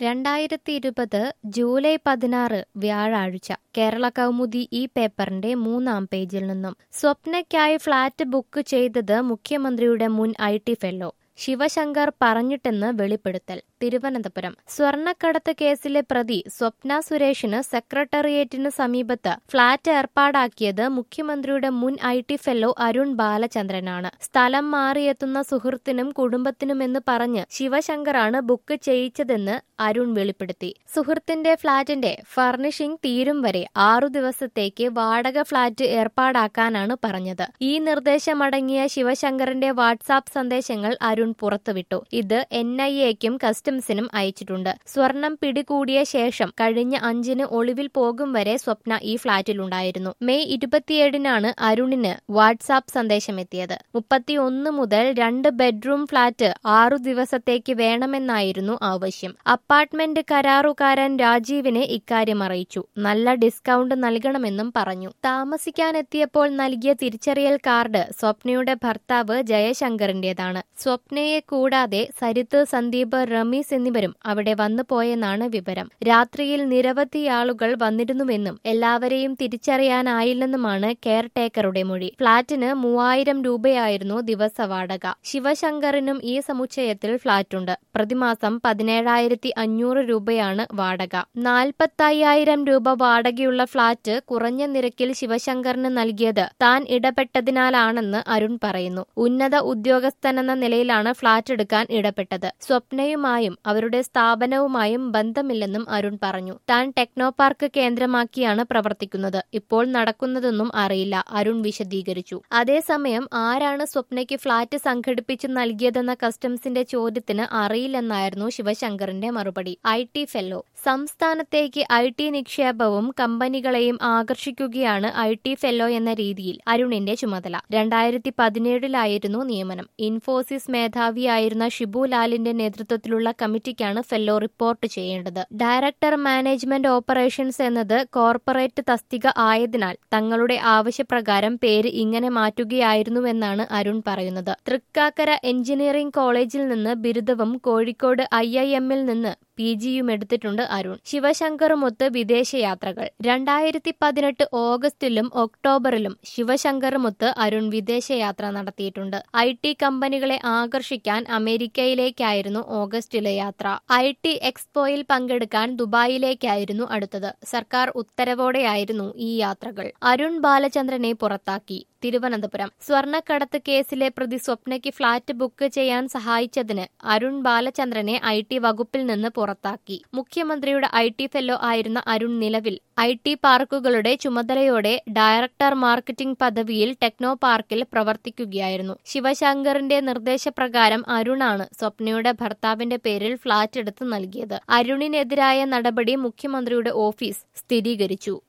രണ്ടായിരത്തി ഇരുപത് ജൂലൈ പതിനാറ് വ്യാഴാഴ്ച കേരള കൗമുദി ഈ പേപ്പറിന്റെ മൂന്നാം പേജിൽ നിന്നും സ്വപ്നയ്ക്കായി ഫ്ളാറ്റ് ബുക്ക് ചെയ്തത് മുഖ്യമന്ത്രിയുടെ മുൻ ഐ ടി ഫെല്ലോ ശിവശങ്കർ പറഞ്ഞിട്ടെന്ന് വെളിപ്പെടുത്തൽ തിരുവനന്തപുരം സ്വർണ്ണക്കടത്ത് കേസിലെ പ്രതി സ്വപ്ന സുരേഷിന് സെക്രട്ടേറിയറ്റിന് സമീപത്ത് ഫ്ളാറ്റ് ഏർപ്പാടാക്കിയത് മുഖ്യമന്ത്രിയുടെ മുൻ ഐ ടി ഫെല്ലോ അരുൺ ബാലചന്ദ്രനാണ് സ്ഥലം മാറിയെത്തുന്ന സുഹൃത്തിനും കുടുംബത്തിനുമെന്ന് പറഞ്ഞ് ശിവശങ്കറാണ് ബുക്ക് ചെയ്യിച്ചതെന്ന് അരുൺ വെളിപ്പെടുത്തി സുഹൃത്തിന്റെ ഫ്ളാറ്റിന്റെ ഫർണിഷിംഗ് തീരും വരെ ആറു ദിവസത്തേക്ക് വാടക ഫ്ളാറ്റ് ഏർപ്പാടാക്കാനാണ് പറഞ്ഞത് ഈ നിർദ്ദേശമടങ്ങിയ ശിവശങ്കറിന്റെ വാട്സാപ്പ് സന്ദേശങ്ങൾ അരുൺ പുറത്തുവിട്ടു ഇത് എൻ ഐ എക്കും കസ്റ്റംസിനും അയച്ചിട്ടുണ്ട് സ്വർണം പിടികൂടിയ ശേഷം കഴിഞ്ഞ അഞ്ചിന് ഒളിവിൽ പോകും വരെ സ്വപ്ന ഈ ഫ്ളാറ്റിലുണ്ടായിരുന്നു മെയ് ഇരുപത്തിയേഴിനാണ് അരുണിന് വാട്സാപ്പ് സന്ദേശമെത്തിയത് മുപ്പത്തിയൊന്ന് മുതൽ രണ്ട് ബെഡ്റൂം ഫ്ളാറ്റ് ആറു ദിവസത്തേക്ക് വേണമെന്നായിരുന്നു ആവശ്യം അപ്പാർട്ട്മെന്റ് കരാറുകാരൻ രാജീവിനെ ഇക്കാര്യം അറിയിച്ചു നല്ല ഡിസ്കൗണ്ട് നൽകണമെന്നും പറഞ്ഞു താമസിക്കാനെത്തിയപ്പോൾ നൽകിയ തിരിച്ചറിയൽ കാർഡ് സ്വപ്നയുടെ ഭർത്താവ് ജയശങ്കറിന്റേതാണ് സ്വപ്നയെ കൂടാതെ സരിത്ത് സന്ദീപ് റമീസ് എന്നിവരും അവിടെ വന്നു പോയെന്നാണ് വിവരം രാത്രിയിൽ നിരവധി ആളുകൾ വന്നിരുന്നുവെന്നും എല്ലാവരെയും തിരിച്ചറിയാനായില്ലെന്നുമാണ് കെയർ ടേക്കറുടെ മൊഴി ഫ്ളാറ്റിന് മൂവായിരം രൂപയായിരുന്നു ദിവസ വാടക ശിവശങ്കറിനും ഈ സമുച്ചയത്തിൽ ഫ്ളാറ്റുണ്ട് പ്രതിമാസം പതിനേഴായിരത്തി അഞ്ഞൂറ് രൂപയാണ് വാടക നാൽപ്പത്തയ്യായിരം രൂപ വാടകയുള്ള ഫ്ളാറ്റ് കുറഞ്ഞ നിരക്കിൽ ശിവശങ്കറിന് നൽകിയത് താൻ ഇടപെട്ടതിനാലാണെന്ന് അരുൺ പറയുന്നു ഉന്നത ഉദ്യോഗസ്ഥനെന്ന നിലയിലാണ് ഫ്ളാറ്റ് എടുക്കാൻ ഇടപെട്ടത് സ്വപ്നയുമായും അവരുടെ സ്ഥാപനവുമായും ബന്ധമില്ലെന്നും അരുൺ പറഞ്ഞു താൻ ടെക്നോ പാർക്ക് കേന്ദ്രമാക്കിയാണ് പ്രവർത്തിക്കുന്നത് ഇപ്പോൾ നടക്കുന്നതൊന്നും അറിയില്ല അരുൺ വിശദീകരിച്ചു അതേസമയം ആരാണ് സ്വപ്നയ്ക്ക് ഫ്ളാറ്റ് സംഘടിപ്പിച്ച് നൽകിയതെന്ന കസ്റ്റംസിന്റെ ചോദ്യത്തിന് അറിയില്ലെന്നായിരുന്നു ശിവശങ്കറിന്റെ മറുപടി ഐ ടി ഫെല്ലോ സംസ്ഥാനത്തേക്ക് ഐ ടി നിക്ഷേപവും കമ്പനികളെയും ആകർഷിക്കുകയാണ് ഐ ടി ഫെല്ലോ എന്ന രീതിയിൽ അരുണിന്റെ ചുമതല രണ്ടായിരത്തി പതിനേഴിലായിരുന്നു നിയമനം ഇൻഫോസിസ് മേധാവിയായിരുന്ന ഷിബു ലാലിന്റെ നേതൃത്വത്തിലുള്ള കമ്മിറ്റിക്കാണ് ഫെല്ലോ റിപ്പോർട്ട് ചെയ്യേണ്ടത് ഡയറക്ടർ മാനേജ്മെന്റ് ഓപ്പറേഷൻസ് എന്നത് കോർപ്പറേറ്റ് തസ്തിക ആയതിനാൽ തങ്ങളുടെ ആവശ്യപ്രകാരം പേര് ഇങ്ങനെ മാറ്റുകയായിരുന്നുവെന്നാണ് അരുൺ പറയുന്നത് തൃക്കാക്കര എഞ്ചിനീയറിംഗ് കോളേജിൽ നിന്ന് ബിരുദവും കോഴിക്കോട് ഐ ഐ എമ്മിൽ നിന്ന് പി ജിയും എടുത്തിട്ടുണ്ട് അരുൺ ശിവശങ്കറുമൊത്ത് വിദേശയാത്രകൾ രണ്ടായിരത്തി പതിനെട്ട് ഓഗസ്റ്റിലും ഒക്ടോബറിലും ശിവശങ്കറുമൊത്ത് അരുൺ വിദേശയാത്ര നടത്തിയിട്ടുണ്ട് ഐ ടി കമ്പനികളെ ആകർഷിക്കാൻ അമേരിക്കയിലേക്കായിരുന്നു ഓഗസ്റ്റിലെ യാത്ര ഐ ടി എക്സ്പോയിൽ പങ്കെടുക്കാൻ ദുബായിലേക്കായിരുന്നു അടുത്തത് സർക്കാർ ഉത്തരവോടെയായിരുന്നു ഈ യാത്രകൾ അരുൺ ബാലചന്ദ്രനെ പുറത്താക്കി തിരുവനന്തപുരം സ്വർണ്ണക്കടത്ത് കേസിലെ പ്രതി സ്വപ്നയ്ക്ക് ഫ്ളാറ്റ് ബുക്ക് ചെയ്യാൻ സഹായിച്ചതിന് അരുൺ ബാലചന്ദ്രനെ ഐ ടി വകുപ്പിൽ നിന്ന് പുറത്താക്കി മുഖ്യമന്ത്രിയുടെ ഐ ടി ഫെല്ലോ ആയിരുന്ന അരുൺ നിലവിൽ ഐ ടി പാർക്കുകളുടെ ചുമതലയോടെ ഡയറക്ടർ മാർക്കറ്റിംഗ് പദവിയിൽ ടെക്നോ പാർക്കിൽ പ്രവർത്തിക്കുകയായിരുന്നു ശിവശങ്കറിന്റെ നിർദ്ദേശപ്രകാരം അരുണാണ് സ്വപ്നയുടെ ഭർത്താവിന്റെ പേരിൽ ഫ്ളാറ്റ് എടുത്ത് നൽകിയത് അരുണിനെതിരായ നടപടി മുഖ്യമന്ത്രിയുടെ ഓഫീസ് സ്ഥിരീകരിച്ചു